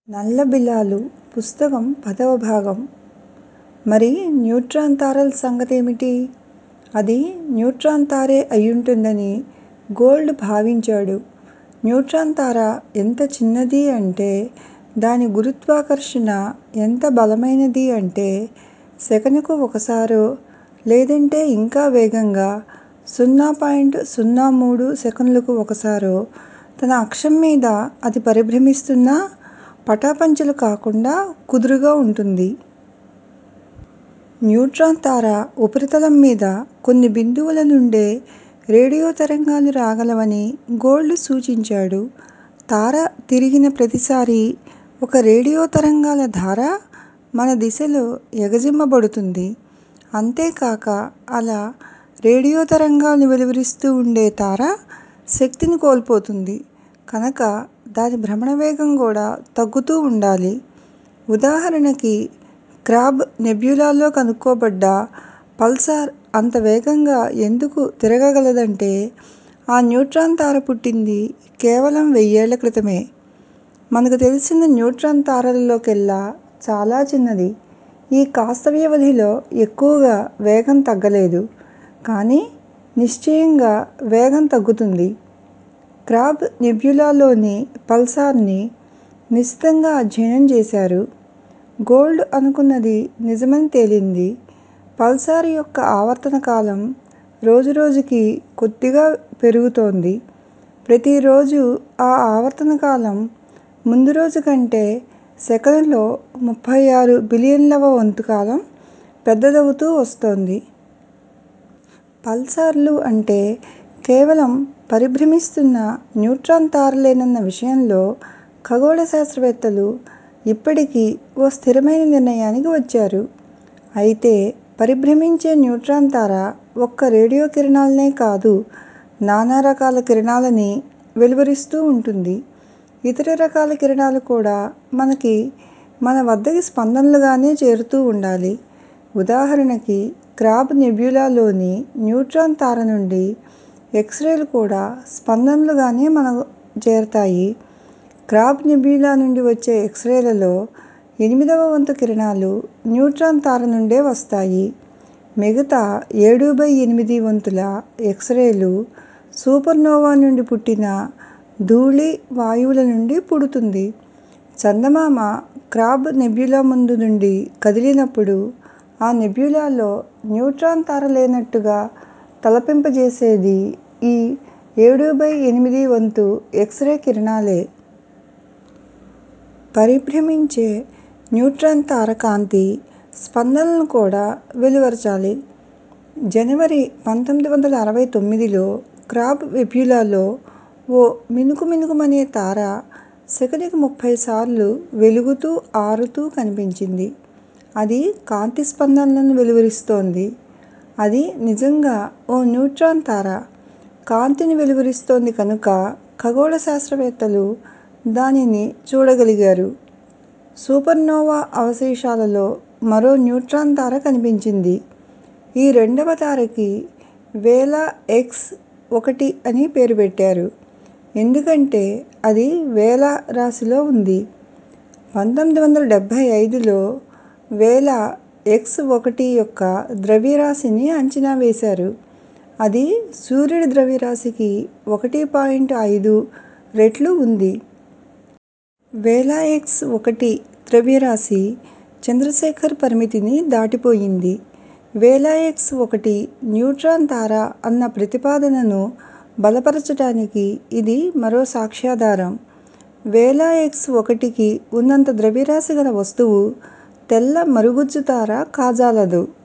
నల్లబిల్లాలు పుస్తకం పదవ భాగం మరి న్యూట్రాన్ తారల సంగతేమిటి? అది న్యూట్రాన్ తారే అయ్యుంటుందని గోల్డ్ భావించాడు. న్యూట్రాన్ తార ఎంత చిన్నది అంటే దాని గురుత్వాకర్షణ ఎంత బలమైనది అంటే సెకనుకు ఒకసారో లేదంటే ఇంకా వేగంగా సున్నా పాయింట్ సున్నా మూడు సెకన్లకు ఒకసారో తన అక్షం మీద అది పరిభ్రమిస్తున్నా పటాపంచలు కాకుండా కుదురుగా ఉంటుంది. న్యూట్రాన్ తార ఉపరితలం మీద కొన్ని బిందువుల నుండే రేడియో తరంగాలు రాగలవని గోల్డ్ సూచించాడు. తార తిరిగిన ప్రతిసారీ ఒక రేడియో తరంగాల ధార మన దిశలో ఎగజిమ్మబడుతుంది. అంతేకాక అలా రేడియో తరంగాలను వెలువరిస్తూ ఉండే తార శక్తిని కోల్పోతుంది కనుక దాని భ్రమణ వేగం కూడా తగ్గుతూ ఉండాలి. ఉదాహరణకి క్రాబ్ నెబ్యులాలో కనుక్కోబడ్డ పల్సార్ అంత వేగంగా ఎందుకు తిరగగలదంటే ఆ న్యూట్రాన్ తార పుట్టింది కేవలం వెయ్యేళ్ళ క్రితమే. మనకు తెలిసిన న్యూట్రాన్ తారలలోకెల్లా చాలా చిన్నది. ఈ కాస్త వ్యవధిలో ఎక్కువగా వేగం తగ్గలేదు. కానీ నిశ్చయంగా వేగం తగ్గుతుంది. క్రాబ్ నెబ్యులాలోని పల్సార్ ని నిశితంగా అధ్యయనం చేశారు. గోల్డ్ అనుకున్నది నిజమని తేలింది. పల్సార్ యొక్క ఆవర్తన కాలం రోజురోజుకీ కొద్దిగా పెరుగుతోంది. ప్రతిరోజూ ఆ ఆవర్తన కాలం ముందు రోజు కంటే సెకనులో ముప్పై ఆరు బిలియన్లవ వంతు కాలం పెద్దదవుతూ వస్తోంది. పల్సార్లు అంటే కేవలం పరిభ్రమిస్తున్న న్యూట్రాన్ తారలేనన్న విషయంలో ఖగోళ శాస్త్రవేత్తలు ఇప్పటికి ఓ స్థిరమైన నిర్ణయానికి వచ్చారు. అయితే పరిభ్రమించే న్యూట్రాన్ తార ఒక్క రేడియో కిరణాలనే కాదు నానా రకాల కిరణాలని వెలువరిస్తూ ఉంటుంది. ఇతర రకాల కిరణాలు కూడా మనకి మన వద్దకి స్పందనలుగానే చేరుతూ ఉండాలి. ఉదాహరణకి క్రాబ్ నెబ్యులాలోని న్యూట్రాన్ తార నుండి ఎక్స్ రేలు కూడా స్పందనలుగానే మనకు చేరతాయి. క్రాబ్ నెబ్యులా నుండి వచ్చే ఎక్స్ రేలలో ఎనిమిదవ వంతు కిరణాలు న్యూట్రాన్ తార నుండే వస్తాయి. మిగతా ఏడు బై ఎనిమిది వంతుల ఎక్స్ రేలు సూపర్ నోవా నుండి పుట్టిన ధూళి వాయువుల నుండి పుడుతుంది. చందమామ క్రాబ్ నెబ్యులా ముందు నుండి కదిలినప్పుడు ఆ నెబ్యులాలో న్యూట్రాన్ తార లేనట్టుగా తలపింపజేసేది ఈ ఏడు బై ఎనిమిది వంతు ఎక్స్ రే కిరణాలే. పరిభ్రమించే న్యూట్రాన్ తార కాంతి స్పందనలను కూడా వెలువరచాలి. జనవరి పంతొమ్మిది వందల అరవై తొమ్మిదిలో క్రాబ్ నెబ్యులాలో ఓ మిణుకు మిణుకుమనే తార సెకనుకి ముప్పై సార్లు వెలుగుతూ ఆరుతూ కనిపించింది. అది కాంతి స్పందనలను వెలువరిస్తోంది. అది నిజంగా ఓ న్యూట్రాన్ తార. కాంతిని వెలువరిస్తోంది కనుక ఖగోళ శాస్త్రవేత్తలు దానిని చూడగలిగారు. సూపర్ నోవా అవశేషాలలో మరో న్యూట్రాన్ తార కనిపించింది. ఈ రెండవ తారకి వేలా ఎక్స్ ఒకటి అని పేరు పెట్టారు. ఎందుకంటే అది వేలా రాశిలో ఉంది. పంతొమ్మిది వందల డెబ్బై ఐదులో వేలా ఎక్స్ ఒకటి యొక్క ద్రవ్యరాశిని అంచనా వేశారు. అది సూర్యుడి ద్రవ్యరాశికి ఒకటి పాయింట్ ఐదు రెట్లు ఉంది. వేలా ఎక్స్ ఒకటి ద్రవ్యరాశి చంద్రశేఖర్ పరిమితిని దాటిపోయింది. వేలా ఎక్స్ ఒకటి న్యూట్రాన్ తార అన్న ప్రతిపాదనను బలపరచటానికి ఇది మరో సాక్ష్యాధారం. వేలా ఎక్స్ ఒకటికి ఉన్నంత ద్రవ్యరాశి గల వస్తువు తెల్ల మరుగుజ్జు తార కాజాలదు.